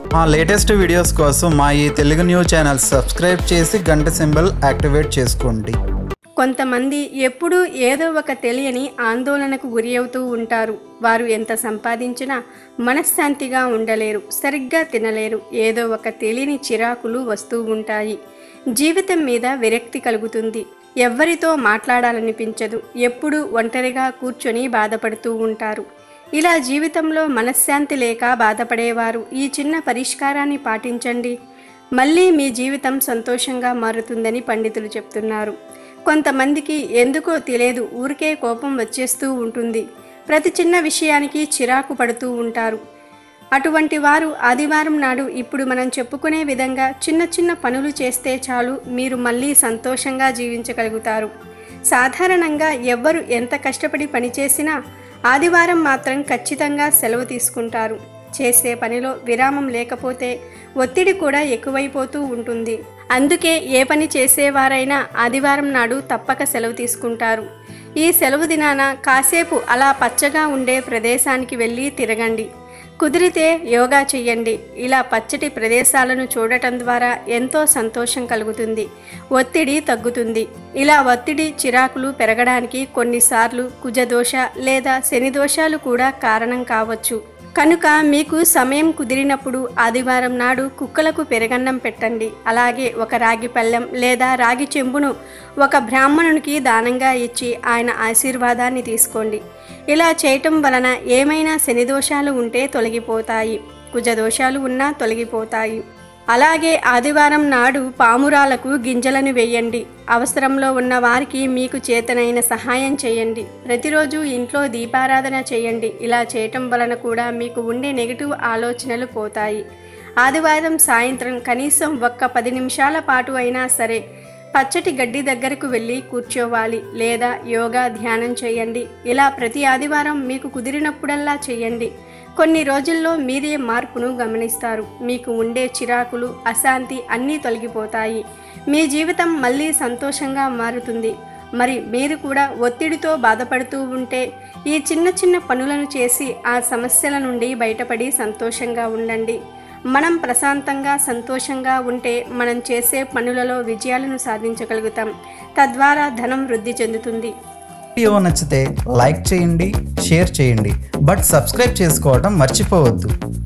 మా latest videos కోసం మా ఈ తెలుగు న్యూస్ ఛానల్ సబ్స్క్రైబ్ చేసి గంట సింబల్ యాక్టివేట్ చేసుకోండి కొంతమంది ఎప్పుడూ ఏదో ఒక తెలియని ఆందోళనకు గురి అవుతూ ఉంటారు వారు ఎంత సంపాదించినా మనశ్శాంతిగా ఉండలేరు సరిగ్గా తినలేరు ఏదో ఒక తెలియని చిరాకులు వస్తూ ఉంటాయి జీవితం మీద విరక్తి కలుగుతుంది ఎవ్వరితో మాట్లాడాలనిపించదు ఎప్పుడూ ఒంటరిగా కూర్చొని బాధపడుతూ ఉంటారు ఇలా జీవితంలో మనశ్శాంతి లేక బాధపడేవారు ఈ చిన్న పరిష్కారాన్ని పాటించండి మళ్ళీ మీ జీవితం సంతోషంగా మారుతుందని పండితులు చెప్తున్నారు కొంతమందికి ఎందుకో తెలియదు ఊరికే కోపం వచ్చేస్తూ ఉంటుంది ప్రతి చిన్న విషయానికి చిరాకు పడుతూ ఉంటారు అటువంటి వారు ఆదివారం నాడు ఇప్పుడు మనం చెప్పుకునే విధంగా చిన్న చిన్న పనులు చేస్తే చాలు మీరు మళ్ళీ సంతోషంగా జీవించగలుగుతారు సాధారణంగా ఎవ్వరు ఎంత కష్టపడి పనిచేసినా ఆదివారం మాత్రం ఖచ్చితంగా సెలవు తీసుకుంటారు చేసే పనిలో విరామం లేకపోతే ఒత్తిడి కూడా ఎక్కువైపోతూ ఉంటుంది అందుకే ఏ పని చేసేవారైనా ఆదివారం నాడు తప్పక సెలవు తీసుకుంటారు ఈ సెలవు దినాన కాసేపు అలా పచ్చగా ఉండే ప్రదేశానికి వెళ్ళి తిరగండి కుదిరితే యోగా చెయ్యండి ఇలా పచ్చటి ప్రదేశాలను చూడటం ద్వారా ఎంతో సంతోషం కలుగుతుంది ఒత్తిడి తగ్గుతుంది ఇలా ఒత్తిడి చిరాకులు పెరగడానికి కొన్నిసార్లు కుజదోష లేదా శని దోషాలు కూడా కారణం కావచ్చు కనుక మీకు సమయం కుదిరినప్పుడు ఆదివారం నాడు కుక్కలకు పెరగన్నం పెట్టండి అలాగే ఒక రాగి పళ్ళెం లేదా రాగి చెంబును ఒక బ్రాహ్మణునికి దానంగా ఇచ్చి ఆయన ఆశీర్వాదాన్ని తీసుకోండి ఇలా చేయటం వలన ఏమైనా శని దోషాలు ఉంటే తొలగిపోతాయి కుజదోషాలు ఉన్నా తొలగిపోతాయి అలాగే ఆదివారం నాడు పామురాలకు గింజలను వేయండి అవసరంలో ఉన్న వారికి మీకు చేతనైన సహాయం చేయండి ప్రతిరోజు ఇంట్లో దీపారాధన చేయండి ఇలా చేయటం వలన కూడా మీకు ఉండే నెగిటివ్ ఆలోచనలు పోతాయి ఆదివారం సాయంత్రం కనీసం ఒక్క పది నిమిషాల పాటు అయినా సరే పచ్చటి గడ్డి దగ్గరకు వెళ్ళి కూర్చోవాలి లేదా యోగా ధ్యానం చేయండి ఇలా ప్రతి ఆదివారం మీకు కుదిరినప్పుడల్లా చేయండి కొన్ని రోజుల్లో మీరే మార్పును గమనిస్తారు మీకు ఉండే చిరాకులు అశాంతి అన్నీ తొలగిపోతాయి మీ జీవితం మళ్ళీ సంతోషంగా మారుతుంది మరి మీరు కూడా ఒత్తిడితో బాధపడుతూ ఉంటే ఈ చిన్న చిన్న పనులను చేసి ఆ సమస్యల నుండి బయటపడి సంతోషంగా ఉండండి మనం ప్రశాంతంగా సంతోషంగా ఉంటే మనం చేసే పనులలో విజయాలను సాధించగలుగుతాం తద్వారా ధనం వృద్ధి చెందుతుంది వీడియో నచ్చితే లైక్ చేయండి షేర్ చేయండి బట్ సబ్స్క్రైబ్ చేసుకోవడం మర్చిపోవద్దు